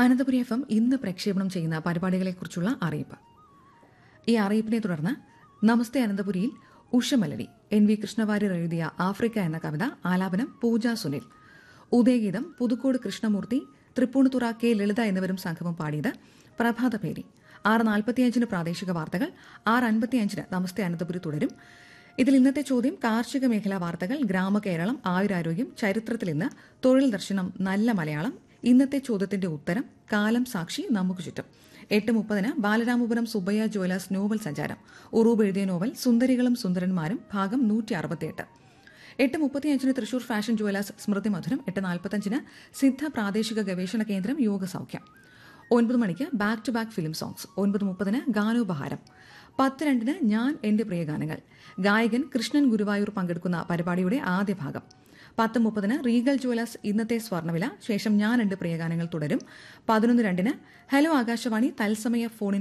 Ananthapuri F M ഇന്ന് പ്രക്ഷേപണം ചെയ്യുന്ന പരിപാടികളെക്കുറിച്ചുള്ള അറിയിപ്പ് ഈ അറിയിപ്പിനെ തുടർന്ന് നമസ്തേ അനന്തപുരിയിൽ ഉഷമലരി എൻ വി കൃഷ്ണവാര്യർ എഴുതിയ ആഫ്രിക്ക എന്ന കവിത ആലാപനം പൂജ സുനിൽ ഉദയഗീതം പുതുക്കോട് കൃഷ്ണമൂർത്തി തൃപ്പൂണിത്തുറ കെ ലളിത എന്നിവരും സംഘവും പാടിയത് പ്രഭാതപേരി ആറ് നാൽപ്പത്തിയഞ്ചിന് പ്രാദേശിക വാർത്തകൾ ആറ് അൻപത്തിയഞ്ചിന് നമസ്തേ അനന്തപുരി തുടരും ഇതിൽ ഇന്നത്തെ ചോദ്യം കാർഷിക മേഖലാ വാർത്തകൾ ഗ്രാമകേരളം ആയുരാരോഗ്യം ചരിത്രത്തിൽ ഇന്ന് തൊഴിൽ ദർശനം നല്ല മലയാളം ഇന്നത്തെ ചോദ്യത്തിന്റെ ഉത്തരം കാലം സാക്ഷി നമുക്ക് ചുറ്റും എട്ട് മുപ്പതിന് ബാലരാമപുരം സുബയ്യ ജ്വല്ലേഴ്സ് നോവൽ സഞ്ചാരം ഉറൂബ് എഴുതിയ നോവൽ സുന്ദരികളും സുന്ദരന്മാരും ഭാഗം നൂറ്റി അറുപത്തിയെട്ട് എട്ട് മുപ്പത്തിയഞ്ചിന് തൃശൂർ ഫാഷൻ ജ്വല്ലേഴ്സ് സ്മൃതി മധുരം എട്ട് നാൽപ്പത്തഞ്ചിന് സിദ്ധ പ്രാദേശിക ഗവേഷണ കേന്ദ്രം യോഗസൗഖ്യം ഒൻപത് മണിക്ക് back to back film songs ഒൻപത് മുപ്പതിന് ഗാനോപഹാരം പത്ത് രണ്ടിന് ഞാൻ എന്റെ പ്രിയ ഗാനങ്ങൾ ഗായകൻ കൃഷ്ണൻ ഗുരുവായൂർ പങ്കെടുക്കുന്ന പരിപാടിയുടെ ആദ്യ ഭാഗം പത്ത് മുപ്പതിന് റീഗൽ ജ്വല്ലേഴ്സ് ഇന്നത്തെ സ്വർണ്ണവില ശേഷം ഞാൻ എന്റെ പ്രിയഗാനങ്ങൾ തുടരും പതിനൊന്ന് രണ്ടിന് ഹലോ ആകാശവാണി തത്സമയ ഫോണിൻ